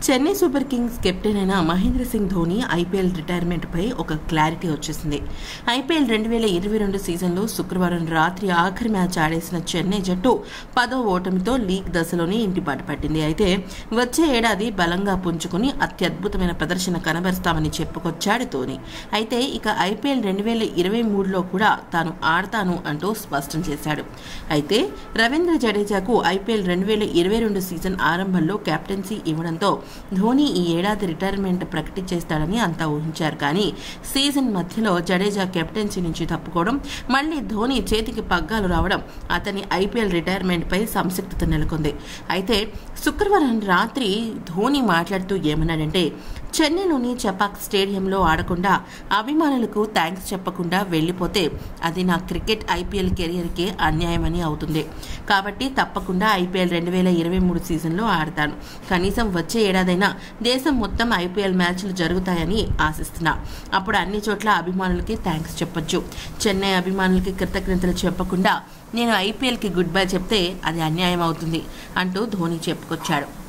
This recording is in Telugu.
చెన్నై సూపర్ కింగ్స్ కెప్టెన్ అయిన మహేంద్ర సింగ్ ధోని ఐపీఎల్ రిటైర్మెంట్ పై ఒక క్లారిటీ వచ్చేసింది ఐపీఎల్ రెండు వేల ఇరవై రెండు సీజన్లో శుక్రవారం రాత్రి ఆఖరి మ్యాచ్ ఆడేసిన చెన్నై జట్టు పదో ఓటమితో లీగ్ దశలోనే ఇంటి బాట పట్టింది అయితే వచ్చే ఏడాది బలంగా పుంజుకుని అత్యద్భుతమైన ప్రదర్శన కనబరుస్తామని చెప్పుకొచ్చాడు ధోని అయితే ఇక ఐపీఎల్ రెండు వేల ఇరవై మూడులో కూడా తాను ఆడతాను అంటూ స్పష్టం చేశాడు అయితే రవీంద్ర జడేజాకు ఐపీఎల్ రెండు వేల ఇరవై రెండు సీజన్ ఆరంభంలో కెప్టెన్సీ ఇవ్వడంతో ధోని ఈ ఏడాది రిటైర్మెంట్ ప్రకటించేస్తాడని అంతా ఊహించారు కానీ సీజన్ మధ్యలో జడేజా కెప్టెన్సీ నుంచి తప్పుకోవడం మళ్ళీ ధోని చేతికి పగ్గాలు రావడం అతని ఐపీఎల్ రిటైర్మెంట్ పై సంసిగ్ధత నెలకొంది అయితే శుక్రవారం రాత్రి ధోని మాట్లాడుతూ ఏమన్నాడంటే చెన్నైలోని చపాక్ స్టేడియంలో ఆడకుండా అభిమానులకు థ్యాంక్స్ చెప్పకుండా వెళ్ళిపోతే అది నా క్రికెట్ ఐపీఎల్ కెరియర్కే అన్యాయమని అవుతుంది కాబట్టి తప్పకుండా ఐపీఎల్ రెండు వేల ఇరవై మూడు సీజన్లో ఆడతాను కనీసం వచ్చే ఏడాదైనా దేశం మొత్తం ఐపీఎల్ మ్యాచ్లు జరుగుతాయని ఆశిస్తున్నా అప్పుడు అన్ని చోట్ల అభిమానులకి థ్యాంక్స్ చెప్పొచ్చు చెన్నై అభిమానులకి కృతజ్ఞతలు చెప్పకుండా నేను ఐపీఎల్కి గుడ్ బై చెప్తే అది అన్యాయం అవుతుంది అంటూ ధోని చెప్పుకొచ్చాడు